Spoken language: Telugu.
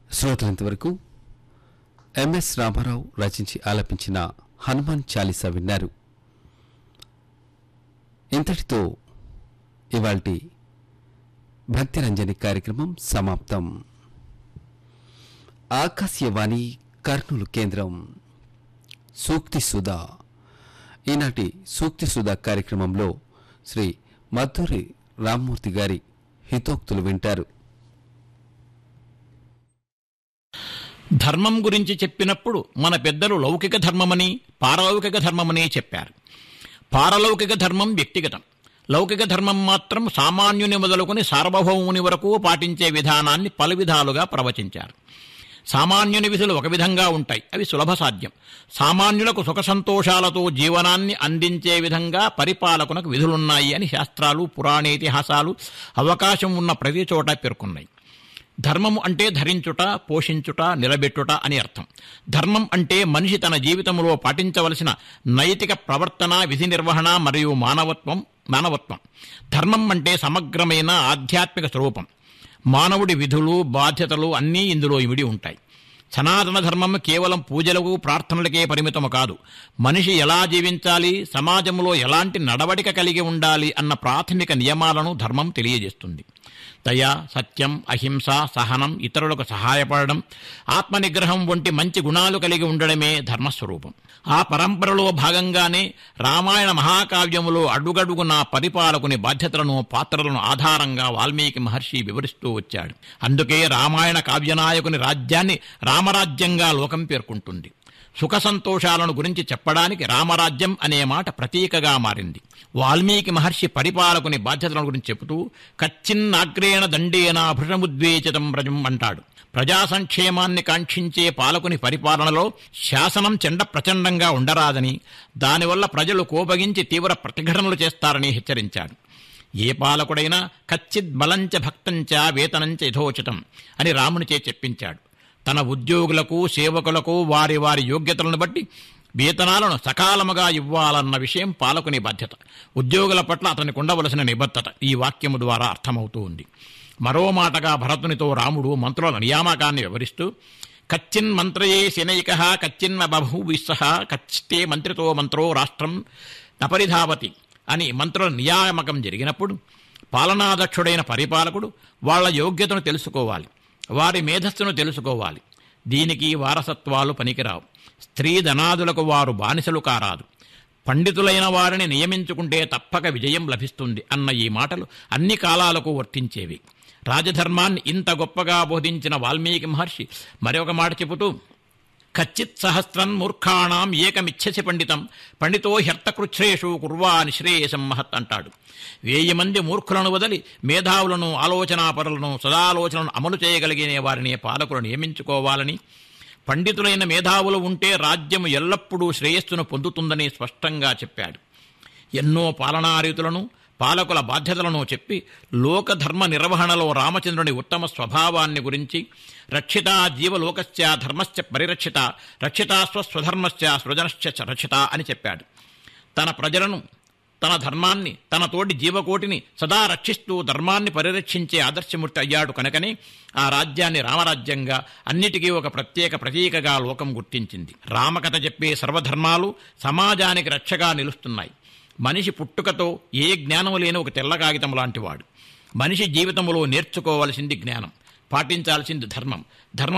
శ్రోతలంతవరకు ఎంఎస్ రామారావు రచించి ఆలపించిన హనుమాన్ చాలీసా విన్నారు ఇంతటితో ఇవాల్టి భక్తిరంజని కార్యక్రమం సమాప్తం ఆకాశవాణి కర్నూలు కేంద్రం సూక్తి సుధా ఈనాటి సూక్తి సుధా కార్యక్రమంలో శ్రీ మధురి రామ్మూర్తి గారి హితోక్తులు వింటారు ధర్మం గురించి చెప్పినప్పుడు మన పెద్దలు లౌకిక ధర్మమని పారలౌకిక ధర్మమని చెప్పారు పారలౌకిక ధర్మం వ్యక్తిగతం లౌకిక ధర్మం మాత్రం సామాన్యుని మొదలుకొని సార్వభౌముని వరకు పాటించే విధానాన్ని పలు విధాలుగా ప్రవచించారు సామాన్యుని విధులు ఒక విధంగా ఉంటాయి అవి సులభ సాధ్యం సామాన్యులకు సుఖ సంతోషాలతో జీవనాన్ని అందించే విధంగా పరిపాలకునకు విధులున్నాయి అని శాస్త్రాలు పురాణేతిహాసాలు అవకాశం ఉన్న ప్రతి చోట పేర్కొన్నాయి ధర్మము అంటే ధరించుట పోషించుట నిలబెట్టుట అని అర్థం ధర్మం అంటే మనిషి తన జీవితంలో పాటించవలసిన నైతిక ప్రవర్తన విధి నిర్వహణ మరియు మానవత్వం మానవత్వం ధర్మం అంటే సమగ్రమైన ఆధ్యాత్మిక స్వరూపం మానవుడి విధులు బాధ్యతలు అన్నీ ఇందులో ఇమిడి ఉంటాయి సనాతన ధర్మం కేవలం పూజలకు ప్రార్థనలకే పరిమితము కాదు మనిషి ఎలా జీవించాలి సమాజంలో ఎలాంటి నడవడిక కలిగి ఉండాలి అన్న ప్రాథమిక నియమాలను ధర్మం తెలియజేస్తుంది దయ సత్యం అహింస సహనం ఇతరులకు సహాయపడడం ఆత్మనిగ్రహం వంటి మంచి గుణాలు కలిగి ఉండడమే ధర్మస్వరూపం ఆ పరంపరలో భాగంగానే రామాయణ మహాకావ్యములో అడుగడుగున పరిపాలకుని బాధ్యతలను పాత్రలను ఆధారంగా వాల్మీకి మహర్షి వివరిస్తూ వచ్చాడు అందుకే రామాయణ కావ్యనాయకుని రాజ్యాన్ని రామరాజ్యంగా లోకం పేర్కొంటుంది సుఖ సంతోషాలను గురించి చెప్పడానికి రామరాజ్యం అనే మాట ప్రతీకగా మారింది వాల్మీకి మహర్షి పరిపాలకుని బాధ్యతల గురించి చెబుతూ కచ్చిన్నాగ్రేణ దండేన భృషముద్వేచితం ప్రజం అంటాడు ప్రజా సంక్షేమాన్ని కాంక్షించే పాలకుని పరిపాలనలో శాసనం చెండ ప్రచండంగా ఉండరాదని దానివల్ల ప్రజలు కోపగించి తీవ్ర ప్రతిఘటనలు చేస్తారని హెచ్చరించాడు ఏ పాలకుడైనా కచ్చిత్ బలంచ భక్తంచ వేతనంచ యథోచితం అని రామునిచే చెప్పించాడు తన ఉద్యోగులకు సేవకులకు వారి వారి యోగ్యతలను బట్టి వేతనాలను సకాలముగా ఇవ్వాలన్న విషయం పాలకుని బాధ్యత ఉద్యోగుల పట్ల అతనికి ఉండవలసిన నిబద్ధత ఈ వాక్యము ద్వారా అర్థమవుతూ ఉంది మరో మాటగా భరతునితో రాముడు మంత్రుల నియామకాన్ని వివరిస్తూ కచ్చిన్ మంత్రయే శనైక కచ్చిన్న బభూవిస్సహ కచ్చితే మంత్రితో మంత్రో రాష్ట్రం నపరిధావతి అని మంత్రుల నియామకం జరిగినప్పుడు పాలనాదక్షుడైన పరిపాలకుడు వాళ్ళ యోగ్యతను తెలుసుకోవాలి వారి మేధస్సును తెలుసుకోవాలి దీనికి వారసత్వాలు పనికిరావు స్త్రీ ధనాదులకు వారు బానిసలు కారాదు పండితులైన వారిని నియమించుకుంటే తప్పక విజయం లభిస్తుంది అన్న ఈ మాటలు అన్ని కాలాలకు వర్తించేవి రాజధర్మాన్ని ఇంత గొప్పగా బోధించిన వాల్మీకి మహర్షి మరొక మాట చెబుతూ కచ్చిత్ సహస్రం మూర్ఖాణం ఏకమిచ్చసి పండితం పండితో హ్యర్థకృచ్ఛ్రేషు కుర్వా నిశ్రేయసం మహత్ అంటాడు వేయి మంది మూర్ఖులను వదిలి మేధావులను ఆలోచనాపరులను సదాలోచనలను అమలు చేయగలిగిన వారిని పాలకులు నియమించుకోవాలని పండితులైన మేధావులు ఉంటే రాజ్యం ఎల్లప్పుడూ శ్రేయస్సును పొందుతుందని స్పష్టంగా చెప్పాడు ఎన్నో పాలనా రీతులను పాలకుల బాధ్యతలను చెప్పి లోకధర్మ నిర్వహణలో రామచంద్రుని ఉత్తమ స్వభావాన్ని గురించి రక్షిత జీవలోకస్య ధర్మశ్చ పరిరక్షిత రక్షిత స్వస్వధర్మశ్చ సృజనశ్చ చ రక్షిత అని చెప్పాడు తన ప్రజలను తన ధర్మాన్ని తన తోటి జీవకోటిని సదా రక్షిస్తూ ధర్మాన్ని పరిరక్షించే ఆదర్శమూర్తి అయ్యాడు కనుకనే ఆ రాజ్యాన్ని రామరాజ్యంగా అన్నిటికీ ఒక ప్రత్యేక ప్రతీకగా లోకం గుర్తించింది రామకథ చెప్పే సర్వధర్మాలు సమాజానికి రక్షగా నిలుస్తున్నాయి మనిషి పుట్టుకతో ఏ జ్ఞానం లేని ఒక తెల్ల కాగితం లాంటివాడు మనిషి జీవితంలో నేర్చుకోవలసింది జ్ఞానం పాటించాల్సింది ధర్మం ధర్మం